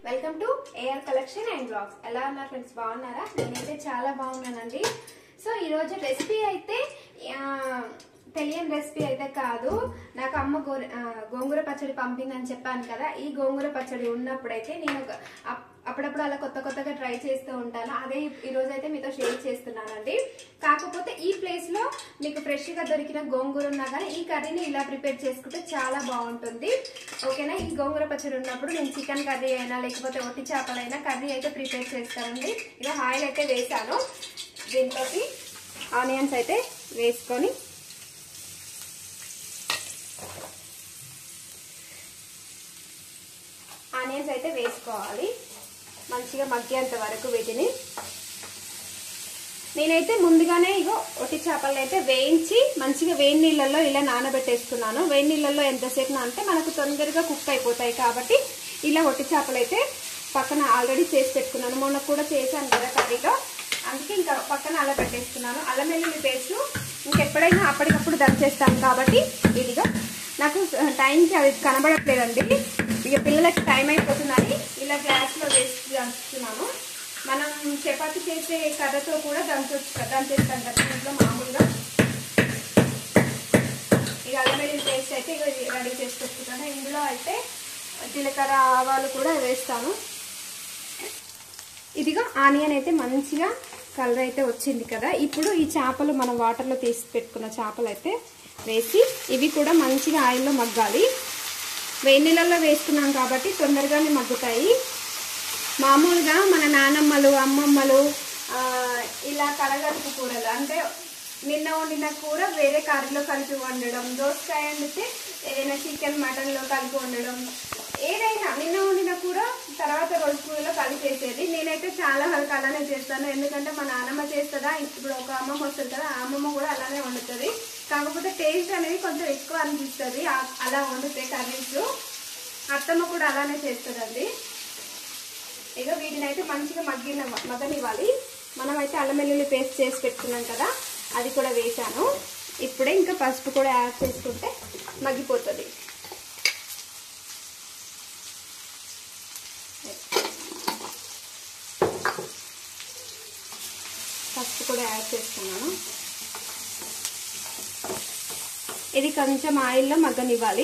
welcome to AR collection and blogs ఎలా ఉన్నారు friends బాగున్నారా నేనైతే చాలా బాగున్నానండి సో ఈరోజు రెసిపీ అయితే ఆ, తెలియని రెసిపీ అయితే కాదు నాకు అమ్మ గో- ఆ, గోంగూర పచ్చడి పంపిందని చెప్పాను కదా ఈ గోంగూర పచ్చడి ఉన్నప్పుడైతే నేను ఒక- అప్- అప్పుడప్పుడు అలా కొత్త కొత్తగా ట్రై చేస్తూ ఉంటాను అదే ఈ రోజు అయితే మీతో షేర్ చేస్తున్నానండి కాకపోతే ఈ ప్లేస్ లో మీకు ఫ్రెష్ గా దొరికిన గోంగూర ఉన్నా కానీ ఈ కర్రీని ఇలా ప్రిపేర్ చేసుకుంటే చాలా బాగుంటుంది ఓకేనా ఈ గోంగూర పచ్చడి ఉన్నప్పుడు నేను చికెన్ కర్రీ అయినా లేకపోతే ఒట్టి చేపలైనా కర్రీ అయితే ప్రిపేర్ చేస్తానండి ఇలా ఆయిల్ అయితే వేసాను దీంట్లోకి ఆనియన్స్ అయితే వేసుకొని ఆనియన్స్ అయితే వేసుకోవాలి మంచిగా మగ్గేంత వరకు వీటిని నేనైతే ముందుగానే ఇగో ఒట్టి చేపలను అయితే వేయించి మంచిగా వేడి నీళ్ళల్లో ఇలా నానబెట్టేసుకున్నాను వేడి నీళ్ళల్లో ఎంతసేపు అంటే మనకు తొందరగా కుక్ అయిపోతాయి కాబట్టి ఇలా ఒట్టి చేపలు అయితే పక్కన ఆల్రెడీ చేసి పెట్టుకున్నాను మొన్న కూడా చేశాను కదా కర్రీలో అందుకే ఇంకా పక్కన అలా పెట్టేసుకున్నాను అల్లం వెల్లుల్లి పేస్ట్ ఇంకెప్పుడైనా అప్పటికప్పుడు దంచేస్తాను కాబట్టి ఇదిగా నాకు టైంకి అది కనబడట్లేదండి ఇక పిల్లలకి టైం అయిపోతుందని ఇలా గ్లాస్లో వేసి దంచుతున్నాను మనం చపాతి చేసే కర్రతో కూడా దంచొచ్చు కదా దంచేస్తాం కదా ఇంట్లో మామూలుగా ఇక అల్లం వెల్లుల్లి పేస్ట్ అయితే ఇక రెడీ చేసి పెట్టుకుంటాను ఇందులో అయితే జీలకర్ర ఆవాలు కూడా వేస్తాను ఇదిగో ఆనియన్ అయితే మంచిగా కలర్ అయితే వచ్చింది కదా ఇప్పుడు ఈ చేపలు మనం వాటర్లో తీసి పెట్టుకున్న చేపలు అయితే వేసి ఇవి కూడా మంచిగా ఆయిల్లో మగ్గాలి వేడి నీళ్ళల్లో వేసుకున్నాం కాబట్టి తొందరగానే మగ్గుతాయి మామూలుగా మన నానమ్మలు అమ్మమ్మలు ఆ, ఇలా కలగలుపు కూరలు అంటే నిన్న వండిన కూర వేరే కర్రీలో కలిపి వండడం దోసకాయ వండితే ఏదైనా చికెన్ మటన్లో కలిపి వండడం ఏదైనా నిన్న వండిన కూర తర్వాత రోజు కూరలో కలిపేసేది నేనైతే చాలా వరకు అలానే చేస్తాను ఎందుకంటే మా నాన్నమ్మ చేస్తుందా ఇప్పుడు ఒక అమ్మమ్మ వస్తుంది కదా ఆ అమ్మమ్మ కూడా అలానే వండుతుంది కాకపోతే టేస్ట్ అనేది కొంచెం ఎక్కువ అనిపిస్తుంది ఆ- అలా వండితే కర్రీస్ అత్తమ్మ కూడా అలానే చేస్తుందండి ఇక వీటిని అయితే మంచిగా మగ్గిన మగ్గనివ్వాలి మనమైతే అల్లం వెల్లుల్లి పేస్ట్ చేసి పెట్టుకున్నాం కదా అది కూడా వేసాను ఇప్పుడే ఇంకా పసుపు కూడా యాడ్ చేసుకుంటే మగ్గిపోతుంది పసుపు కూడా యాడ్ చేస్తున్నాను ఇది కొంచెం ఆయిల్లో మగ్గనివ్వాలి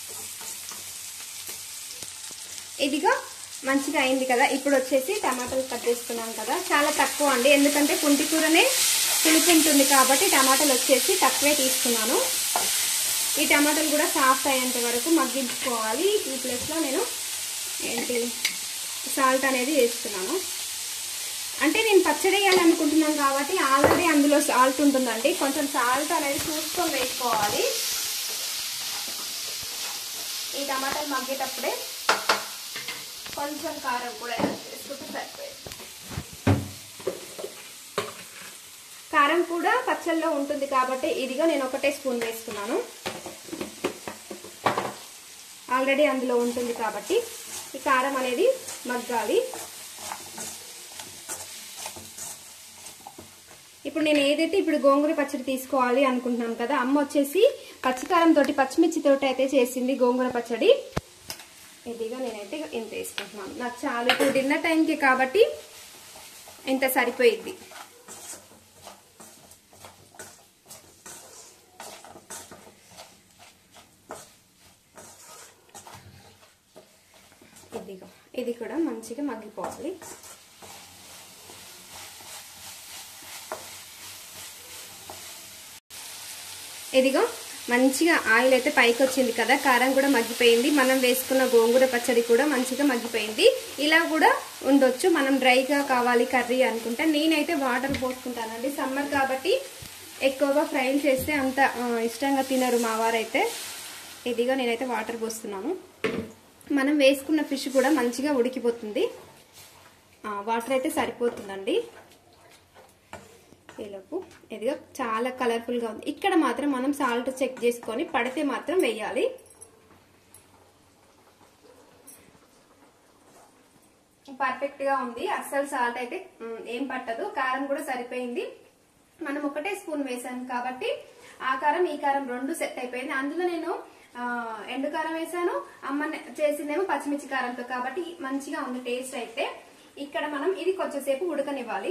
ఇదిగా మంచిగా అయింది కదా ఇప్పుడు వచ్చేసి టమాటాలు కట్ చేసుకున్నాం కదా చాలా తక్కువ అండి ఎందుకంటే కుంటి కూరనే పులుపు ఉంటుంది కాబట్టి టమాటాలు వచ్చేసి తక్కువే తీసుకున్నాను ఈ టమాటాలు కూడా సాఫ్ట్ అయ్యేంత వరకు మగ్గించుకోవాలి ఈ ప్లేస్లో నేను ఏంటి సాల్ట్ అనేది వేస్తున్నాను అంటే నేను పచ్చడి వేయాలనుకుంటున్నాను కాబట్టి ఆల్రెడీ అందులో సాల్ట్ ఉంటుందండి కొంచెం సాల్ట్ అనేది చూసుకొని వేసుకోవాలి ఈ టమాటాలు మగ్గేటప్పుడే కొంచెం కారం కూడా యాడ్ చేసుకుంటే సరిపోయింది కారం కూడా పచ్చళ్ళలో ఉంటుంది కాబట్టి ఇదిగా నేను ఒకటే స్పూన్ వేసుకున్నాను ఆల్రెడీ అందులో ఉంటుంది కాబట్టి ఈ కారం అనేది మగ్గాలి ఇప్పుడు నేను ఏదైతే ఇప్పుడు గోంగూర పచ్చడి తీసుకోవాలి అనుకుంటున్నాను కదా అమ్మ వచ్చేసి పచ్చికారం తోటి పచ్చిమిర్చి తోటి అయితే చేసింది గోంగూర పచ్చడి ఇదిగా నేనైతే ఇంత వేసుకుంటున్నాను నాకు చాలా ఇప్పుడు డిన్నర్ టైంకి కాబట్టి ఇంత సరిపోయిద్ది ఇదిగో ఇది కూడా మంచిగా మగ్గిపోవాలి ఇదిగో మంచిగా ఆయిల్ అయితే పైకి వచ్చింది కదా కారం కూడా మగ్గిపోయింది మనం వేసుకున్న గోంగూర పచ్చడి కూడా మంచిగా మగ్గిపోయింది ఇలా కూడా ఉండొచ్చు మనం డ్రైగా కావాలి కర్రీ అనుకుంటే నేనైతే వాటర్ పోసుకుంటానండి సమ్మర్ కాబట్టి ఎక్కువగా ఫ్రైలు చేస్తే అంత ఆ, ఇష్టంగా తినరు మా వారైతే ఇదిగా నేనైతే వాటర్ పోస్తున్నాను మనం వేసుకున్న ఫిష్ కూడా మంచిగా ఉడికిపోతుంది ఆ, వాటర్ అయితే సరిపోతుందండి ఈలోపు ఇదిగా చాలా కలర్ఫుల్గా ఉంది ఇక్కడ మాత్రం మనం సాల్ట్ చెక్ చేసుకొని పడితే మాత్రం వేయాలి పర్ఫెక్ట్ గా ఉంది అస్సలు సాల్ట్ అయితే మ్, ఏం పట్టదు కారం కూడా సరిపోయింది మనం ఒకటే స్పూన్ వేసాను కాబట్టి ఆ కారం ఈ కారం రెండు సెట్ అయిపోయింది అందులో నేను ఆ, ఎండు కారం వేసాను అమ్మ నే- చేసిందేమో పచ్చిమిర్చి కారంతో కాబట్టి మంచిగా ఉంది టేస్ట్ అయితే ఇక్కడ మనం ఇది కొంచెంసేపు ఉడకనివ్వాలి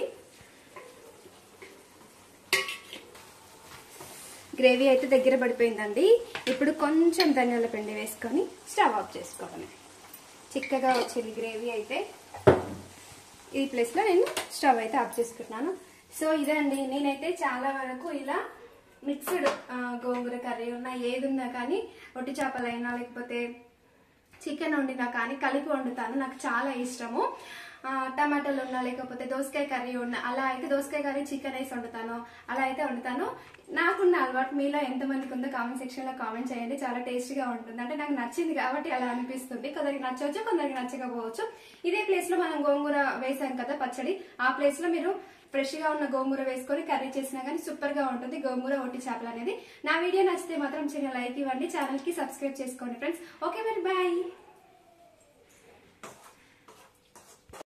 గ్రేవీ అయితే దగ్గర పడిపోయిందండి ఇప్పుడు కొంచెం ధనియాల పిండి వేసుకొని స్టవ్ ఆఫ్ చేసుకోవడమే చిక్కగా వచ్చింది గ్రేవీ అయితే ఈ ప్లేస్లో నేను స్టవ్ అయితే ఆఫ్ చేసుకుంటున్నాను సో ఇదే అండి నేనైతే చాలా వరకు ఇలా మిక్స్డ్ గోంగూర కర్రీ ఉన్నా ఏది ఉన్నా కానీ ఒట్టి చేపలైనా లేకపోతే చికెన్ వండినా కానీ కలిపి వండుతాను నాకు చాలా ఇష్టము ఆ, టమాటాలు ఉన్నా లేకపోతే దోసకాయ కర్రీ ఉన్నా అలా అయితే దోసకాయ కర్రీ చికెన్ వేసి వండుతాను అలా అయితే వండుతాను నాకున్న అలవాటు మీలో ఎంతమందికి ఉందో కామెంట్ సెక్షన్ లో కామెంట్ చేయండి చాలా టేస్టీగా ఉంటుంది అంటే నాకు నచ్చింది కాబట్టి అలా అనిపిస్తుంది కొందరికి నచ్చవచ్చు కొందరికి నచ్చకపోవచ్చు ఇదే ప్లేస్ లో మనం గోంగూర వేసాం కదా పచ్చడి ఆ ప్లేస్ లో మీరు ఫ్రెష్ గా ఉన్న గోంగూర వేసుకొని కర్రీ చేసినా కానీ సూపర్ గా ఉంటుంది గోంగూర ఒట్టి చేపలు అనేది నా వీడియో నచ్చితే మాత్రం చిన్న లైక్ ఇవ్వండి ఛానల్ కి సబ్స్క్రైబ్ చేసుకోండి ఫ్రెండ్స్ ఓకే మరి బాయ్